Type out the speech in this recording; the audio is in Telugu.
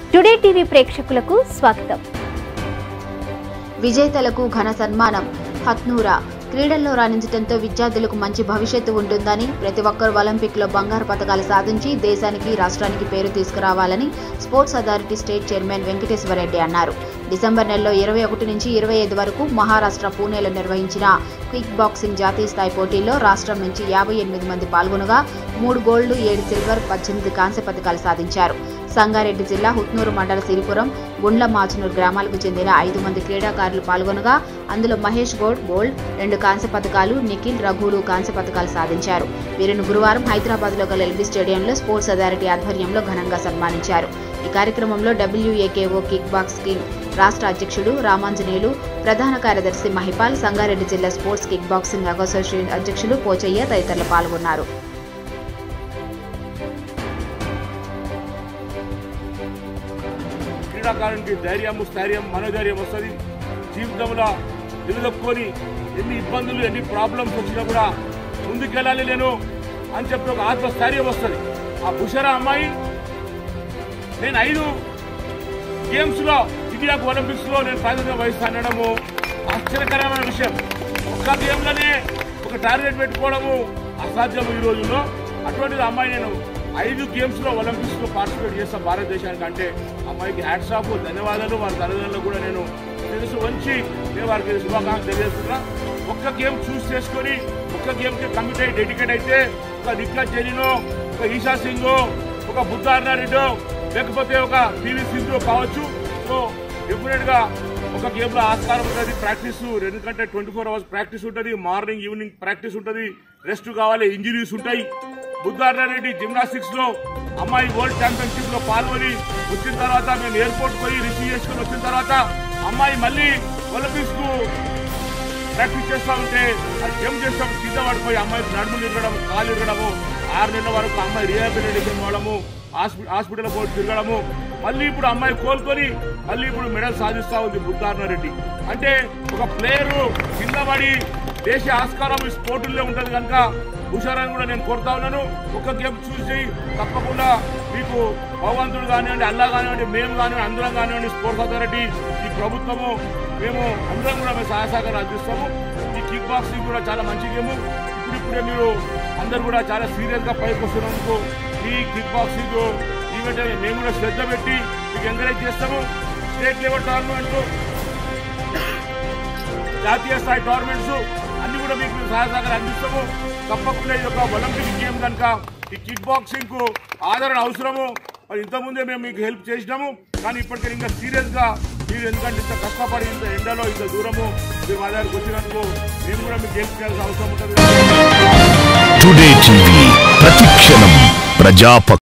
టుడే టీవీ ప్రేక్షకులకు స్వాగతం విజేతలకు ఘన సన్మానం హత్నూరా క్రీడల్లో రాణించడంతో విద్యార్థులకు మంచి భవిష్యత్తు ఉంటుందని ప్రతి ఒక్కరూ ఒలింపిక్లో బంగారు పథకాలు సాధించి దేశానికి రాష్ట్రానికి పేరు తీసుకురావాలని sports authority state chairman Venkateswara Reddy అన్నారు డిసెంబర్ నెలలో ఇరవై ఒకటి నుంచి ఇరవై ఐదు వరకు మహారాష్ట్ర పూణేలో నిర్వహించిన క్విక్ బాక్సింగ్ జాతీయ స్థాయి పోటీల్లో రాష్ట్రం నుంచి యాభై ఎనిమిది మంది పాల్గొనగా మూడు గోల్డ్ ఏడు సిల్వర్ పద్దెనిమిది కాంస్య పథకాలు సాధించారు సంగారెడ్డి జిల్లా హుత్నూరు మండల సిరిపురం గుండ్ల మాచనూరు గ్రామాలకు చెందిన ఐదు మంది క్రీడాకారులు పాల్గొనగా అందులో మహేష్ గౌడ్ గోల్డ్ రెండు కాంస్య పథకాలు నిఖిల్ రఘులు కాంస్య పథకాలు సాధించారు వీరిని గురువారం హైదరాబాద్లో గల ఎల్బీ స్టేడియంలో స్పోర్ట్స్ అథారిటీ ఆధ్వర్యంలో ఘనంగా సన్మానించారు ఈ కార్యక్రమంలో డబ్ల్యూఏకేఓ కిక్ బాక్సింగ్ రాష్ట్ర అధ్యక్షుడు రామాంజనేయులు ప్రధాన కార్యదర్శి మహిపాల్ సంగారెడ్డి జిల్లా స్పోర్ట్స్ కిక్ బాక్సింగ్ అసోసియేషన్ అధ్యక్షులు పోచయ్య తదితరులు పాల్గొన్నారు క్రీడాకారునికి ధైర్యం స్థైర్యం మనోధైర్యం వస్తుంది జీవితంలో నిలదొక్కుని ఎన్ని ఇబ్బందులు ఎన్ని ప్రాబ్లమ్స్ వచ్చినా కూడా ముందుకెళ్ళాలి నేను అని చెప్పి ఒక ఆత్మస్థైర్యం వస్తుంది ఆ బుషరా అమ్మాయి నేను ఐదు గేమ్స్ లో ఇండియాకు ఒలింపిక్స్ లో నేను ప్రాతినిధ్యం వహిస్తానడము ఆశ్చర్యకరమైన విషయం ఒక్క గేమ్ లోనే ఒక టార్గెట్ పెట్టుకోవడము అసాధ్యం ఈ రోజుల్లో అటువంటిది అమ్మాయి నేను ఐదు గేమ్స్ లో ఒలింపిక్స్ లో పార్టిసిపేట్ చేస్తాను భారతదేశానికి అంటే అమ్మాయికి హ్యాట్స్ ఆఫ్ ధన్యవాదాలు వారి తల్లిదండ్రులు కూడా నేను తెలుసు వంచి నేను వారికి శుభాకాంక్షలు తెలియజేస్తున్నా ఒక్క గేమ్ చూస్ చేసుకొని ఒక్క గేమ్ కి కమిట్ అయ్యి డెడికేట్ అయితే ఒక నిక్కా జరీనో ఒక ఈషా సింగ్ ఒక బుద్ధార్నా రెడ్డో లేకపోతే ఒక పివి సింధు కావచ్చు సో డెఫినెట్ గా ఒక గేమ్ లో ఆస్కారం ఉంటుంది ప్రాక్టీస్ ఎందుకంటే ట్వంటీ ఫోర్ అవర్స్ ప్రాక్టీస్ ఉంటుంది మార్నింగ్ ఈవినింగ్ ప్రాక్టీస్ ఉంటుంది రెస్ట్ కావాలి ఇంజరీస్ ఉంటాయి బుద్ధార్ణ రెడ్డి జిమ్నాస్టిక్స్ లో అమ్మాయి వరల్డ్ ఛాంపియన్షిప్ లో పాల్గొని వచ్చిన తర్వాత మేము ఎయిర్పోర్ట్ పోయి రిసీవ్ చేసుకుని వచ్చిన తర్వాత అమ్మాయి మళ్ళీ ఒలింపిక్స్ కు ప్రాక్టీస్ చేస్తా ఉంటే అది జంప్ చేస్తాం కింద పడిపోయి అమ్మాయికి నడుములు ఇరగడం కాలు ఇరగడము ఆరు నెలల వరకు అమ్మాయి రీహాబిలిటేషన్ అవ్వడము హాస్పి- హాస్పిటల్ పోయి తిరగడము మళ్ళీ ఇప్పుడు అమ్మాయి కోలుకొని మళ్ళీ ఇప్పుడు మెడల్ సాధిస్తా ఉంది బుద్ధార్ణ రెడ్డి అంటే ఒక ప్లేయరు కింద పడి దేశ ఆస్కారం ఈ స్పోర్టుల్లో ఉంటది కనుక హుషారాన్ని కూడా నేను కోరుతా ఉన్నాను ఒక గేమ్ చూసి తప్పకుండా మీకు భగవంతుడు కానివ్వండి అల్లా కానివ్వండి మేము కానివ్వండి అందరం కానివ్వండి స్పోర్ట్స్ అథారిటీ ఈ ప్రభుత్వము మేము అందరం కూడా మేము సహాయ సహకారం అందిస్తాము ఈ కిక్ బాక్సింగ్ కూడా చాలా మంచి గేమ్ ఇప్పుడు ఇప్పుడే మీరు అందరు కూడా చాలా సీరియస్ గా పైకి వస్తున్నందుకు ఈ కిక్ బాక్సింగ్ ఈవెంట్ మేము కూడా శ్రద్ధ పెట్టి మీకు ఎంకరేజ్ చేస్తాము స్టేట్ లెవెల్ టోర్నమెంట్ జాతీయ స్థాయి టోర్నమెంట్స్ అన్ని కూడా మీకు సహాయ సహకారం అందిస్తాము తప్పకుండా ఇది ఒక ఒలింపిక్ గేమ్ కనుక ఈ కిక్ బాక్సింగ్ కు ఆదరణ అవసరము మరి ఇంతకుముందే మేము మీకు హెల్ప్ చేసినాము కానీ ఇప్పటికే ఇంకా సీరియస్ గా మీరు ఎందుకంటే ఇంత కష్టపడి ఇంత ఎండలో ఇంత దూరము మీరు మా దగ్గరకు వచ్చినందుకు మేము కూడా మీకు హెల్ప్ చేయాల్సిన అవసరం ఉంటుంది టుడే టీవీ ప్రతిక్షణం ప్రజాప